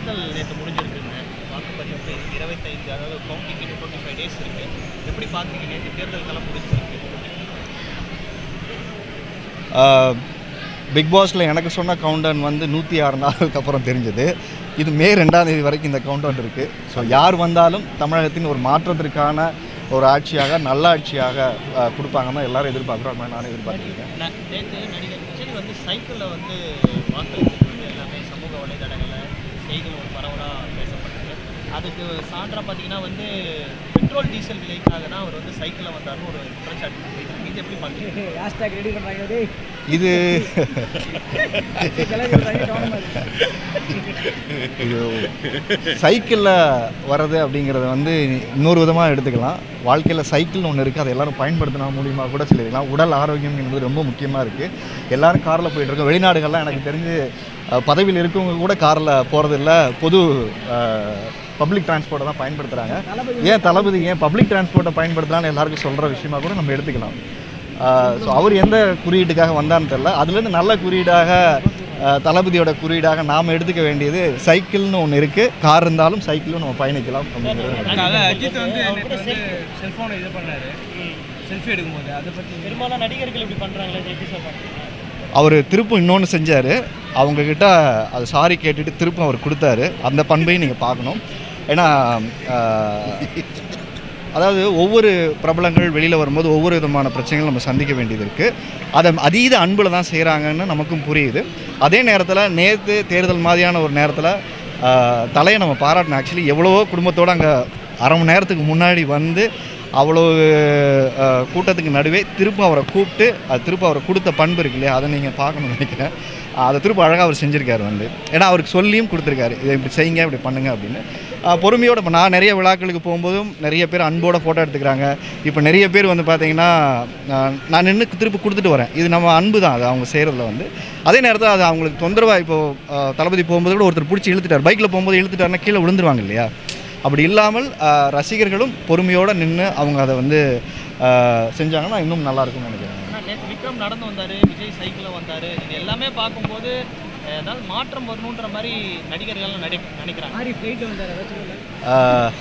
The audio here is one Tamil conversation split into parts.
தேர்தல் நேற்று முடிஞ்சிருக்குங்க வாக்குப்பதிவுக்கு இருபத்தைந்து அதாவது கவுண்டிங் டுவெண்ட்டி ஃபைவ் டேஸ் இருக்கு எப்படி பார்க்குறீங்க நேற்று தேர்தல் களம் முடிஞ்சிருக்கு பிக் பாஸில் எனக்கு சொன்ன கவுண்டவுன் வந்து நூற்றி ஆறு நாளுக்கு அப்புறம் தெரிஞ்சது இது மே ரெண்டாம் தேதி வரைக்கும் இந்த கவுண்டவுன் இருக்குது ஸோ யார் வந்தாலும் தமிழகத்தின் ஒரு மாற்றத்திற்கான ஒரு ஆட்சியாக நல்ல ஆட்சியாக அஹ், கொடுப்பாங்கன்னு எல்லாரும் எதிர்பார்க்குறோம் அது மாதிரி நானும் எதிர்பார்த்துருக்கேன் ந- நேற்று நடிகர் விஜய் வந்து சைக்கிளில் வந்து வாக்களிக்கிறது எல்லாமே சமூக வலைதளங்களில் செய்தி ஒரு பரவலாக பேசப்பட்டது அதுக்கு சான்றா பார்த்தீங்கன்னா வந்து பெட்ரோல் டீசல் விலைக்காக தான் அவர் வந்து சைக்கிளில் வந்தார்னு ஒரு குற்றச்சாட்டு வைக்கிறாங்க. இது எப்படி பார்க்குறீங்க ஹேஷ்டாக் ரெடி பண்ணுறாங்க டேய் இது கிளம்பி விடுறாங்க கவனமா இருக்கு இது சைக்கிளில் வர்றது அப்படிங்கிறத வந்து இன்னொரு விதமாக எடுத்துக்கலாம் வாழ்க்கையில் சைக்கிள்னு ஒன்று இருக்குது அதை எல்லாரும் பயன்படுத்தினா மூலியமா கூட சொல்லியிருக்கலாம் உடல் ஆரோக்கியம் என்பது ரொம்ப முக்கியமாக இருக்குது எல்லாரும் காரில் போயிட்டு இருக்கோம் வெளிநாடுகள்லாம் எனக்கு தெரிஞ்சு அஹ், பதவியில் இருக்கவங்க கூட காரில் போகிறது இல்லை பொது பப்ளிக் டிரான்ஸ்போர்ட்டை தான் பயன்படுத்துகிறாங்க ஏன் தளபதி ஏன் பப்ளிக் டிரான்ஸ்போர்ட்டை பயன்படுத்தலாம்னு எல்லாருக்கும் சொல்கிற விஷயமா கூட நம்ம எடுத்துக்கலாம் ஸோ அவர் எந்த குறியீட்டுக்காக வந்தான்னு தெரில அதுலேருந்து நல்ல குறியீடாக அஹ், தளபதியோட குறியீடாக நாம் எடுத்துக்க வேண்டியது சைக்கிள்னு ஒன்று இருக்குது கார் இருந்தாலும் சைக்கிளும் நம்ம பயணிக்கலாம் அப்படிங்கிறது அதான் அஜித் வந்து நேற்று வந்து செல்ஃபோனை இது பண்ணாரு செல்ஃபி எடுக்கும்போது அதை பற்றி பெரும்பாலும் நடிகர்கள் இப்படி பண்ணுறாங்களே எப்படி சார் பார்க்குறீங்க அவர் திருப்பும் இன்னொன்று செஞ்சார் அவங்கக்கிட்ட அது சாரி கேட்டுட்டு திருப்பும் அவர் கொடுத்தாரு அந்த பண்பையும் நீங்கள் பார்க்கணும் ஏன்னா ஆஹ், அதாவது ஒவ்வொரு பிரபலங்கள் வெளியில் வரும்போது ஒவ்வொரு விதமான பிரச்சனைகள் நம்ம சந்திக்க வேண்டியது இருக்குது அதை அதீத அன்பில் தான் செய்கிறாங்கன்னு நமக்கும் புரியுது அதே நேரத்தில் நேற்று தேர்தல் மாதிரியான ஒரு நேரத்தில் ஆஹ், தலையை நம்ம பாராட்டணும் ஆக்சுவலி எவ்வளவோ குடும்பத்தோடு அங்கே அரை மணி நேரத்துக்கு முன்னாடி வந்து அவ்வளோ அஹ், கூட்டத்துக்கு நடுவே திரும்ப அவரை கூப்பிட்டு அது திரும்ப அவரை கொடுத்த பண்பு இருக்கு இல்லையா அதை நீங்கள் பார்க்கணும்னு நினைக்கிறேன் அதை திரும்ப அழகாக அவர் செஞ்சுருக்காரு வந்து ஏன்னா அவருக்கு சொல்லியும் கொடுத்துருக்காரு இதை இப்படி செய்யுங்க இப்படி பண்ணுங்க அப்படின்னு அஹ், பொறுமையோட இப்போ நான் நிறைய விழாக்களுக்கு போகும்போதும் நிறைய பேர் அன்போட ஃபோட்டோ எடுத்துக்கிறாங்க இப்போ நிறைய பேர் வந்து பார்த்தீங்கன்னா அஹ், நான் நின்று திருப்பி கொடுத்துட்டு வரேன் இது நம்ம அன்பு தான் அது அவங்க செய்கிறதுல வந்து அதே நேரத்தில் அது அவங்களுக்கு தொந்தரவாக இப்போது தளபதி போகும்போது கூட ஒருத்தர் பிடிச்சி இழுத்துட்டார் பைக்கில் போகும்போது இழுத்துட்டாருன்னா கீழே விழுந்துருவாங்க இல்லையா அப்படி இல்லாமல் ஆஹ், ரசிகர்களும் பொறுமையோடு நின்று அவங்க அதை வந்து ஆஹ், செஞ்சாங்கன்னா இன்னும் நல்லா இருக்கும்னு நினைக்கிறேன் ஆனால் நேற்று விக்ரம் நடந்து வந்தார் விஜய் சைக்கிளில் வந்தார் இது எல்லாமே பார்க்கும்போது அஹ், ஏதாவது மாற்றம் வரணுன்ற மாதிரி நடிகர்கள்லாம் நடி நினைக்கிறாங்க ஆரி ஃப்ளைட்டில் வந்தார் ஏதாச்சும் இல்லை ஆஹ்,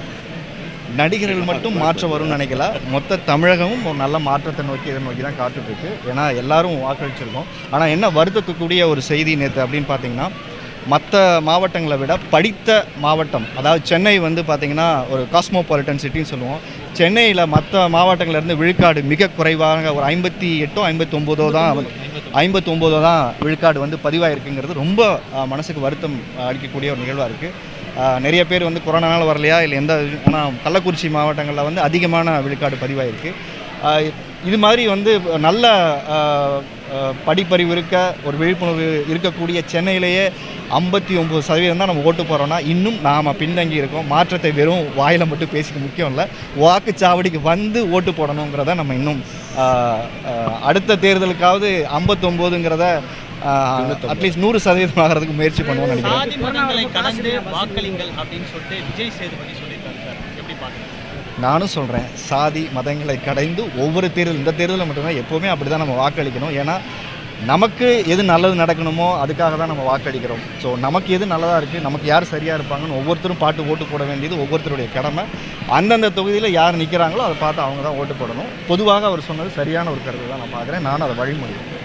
நடிகர்கள் மட்டும் மாற்றம் வரும்னு நினைக்கல மொத்த தமிழகமும் ஒரு நல்ல மாற்றத்தை நோக்கி இதை நோக்கி தான் காத்துட்டு இருக்கு ஏன்னா எல்லாரும் வாக்களிச்சிருக்கோம் ஆனால் என்ன வருத்தத்துக்குரிய ஒரு செய்தி நேற்று அப்படின்னு பார்த்தீங்கன்னா மற்ற மாவட்டங்களை விட படித்த மாவட்டம் அதாவது சென்னை வந்து பார்த்திங்கன்னா ஒரு காஸ்மோபாலிட்டன் சிட்டின்னு சொல்லுவோம் சென்னையில் மற்ற மாவட்டங்கள்லேருந்து விழுக்காடு மிக குறைவாக ஒரு ஐம்பத்தி எட்டோ ஐம்பத்தொம்போதோ தான் வந்து ஐம்பத்தொம்போதோ தான் விழுக்காடு வந்து பதிவாயிருக்குங்கிறது ரொம்ப அஹ், மனசுக்கு வருத்தம் அஹ், அளிக்கக்கூடிய ஒரு நிகழ்வாக இருக்குது நிறைய பேர் வந்து கொரோனானால வரலையா இல்லை எந்த ஆனால் கள்ளக்குறிச்சி மாவட்டங்களில் வந்து அதிகமான விழுக்காடு பதிவாயிருக்கு அஹ், இது மாதிரி வந்து நல்ல அஹ், அஹ், படிப்பறிவு இருக்க ஒரு விழிப்புணர்வு இருக்கக்கூடிய சென்னையிலேயே ஐம்பத்தி ஒம்பது சதவீதம் தான் நம்ம ஓட்டு போகிறோம்னா இன்னும் நாம் பின்தங்கி இருக்கோம் மாற்றத்தை வெறும் வாயில் மட்டும் பேசிக்க முக்கியம் இல்லை வாக்குச்சாவடிக்கு வந்து ஓட்டு போடணுங்கிறத நம்ம இன்னும் ஆஹ், ஆஹ், அடுத்த தேர்தலுக்காவது ஐம்பத்தொம்போதுங்கிறத அட்லீஸ்ட் நூறு சதவீதம் ஆகிறதுக்கு முயற்சி பண்ணுவோம்னு நினைக்கிறேன் சாதி மதங்களை கடந்து வாக்களிங்கள் அப்படின்னு சொல்லிட்டு விஜய் சேதுபதி சொல்லியிருக்காரு சார் எப்படி பார்க்குறீங்க நானும் சொல்கிறேன் சாதி மதங்களை கடைந்து ஒவ்வொரு தேர்தல் இந்த தேர்தலில் மட்டும்தான் எப்போவுமே அப்படி தான் நம்ம வாக்களிக்கணும் ஏன்னா நமக்கு எது நல்லது நடக்கணுமோ அதுக்காக தான் நம்ம வாக்களிக்கிறோம் ஸோ நமக்கு எது நல்லதாக இருக்குது நமக்கு யார் சரியாக இருப்பாங்கன்னு ஒவ்வொருத்தரும் பாட்டு ஓட்டு போட வேண்டியது ஒவ்வொருத்தருடைய கடமை அந்தந்த தொகுதியில் யார் நிற்கிறாங்களோ அதை பார்த்து அவங்க தான் ஓட்டு போடணும் பொதுவாக அவர் சொன்னது சரியான ஒரு கருத்து தான் நான் பார்க்குறேன் நானும் அதை வழிமொழிகிறேன்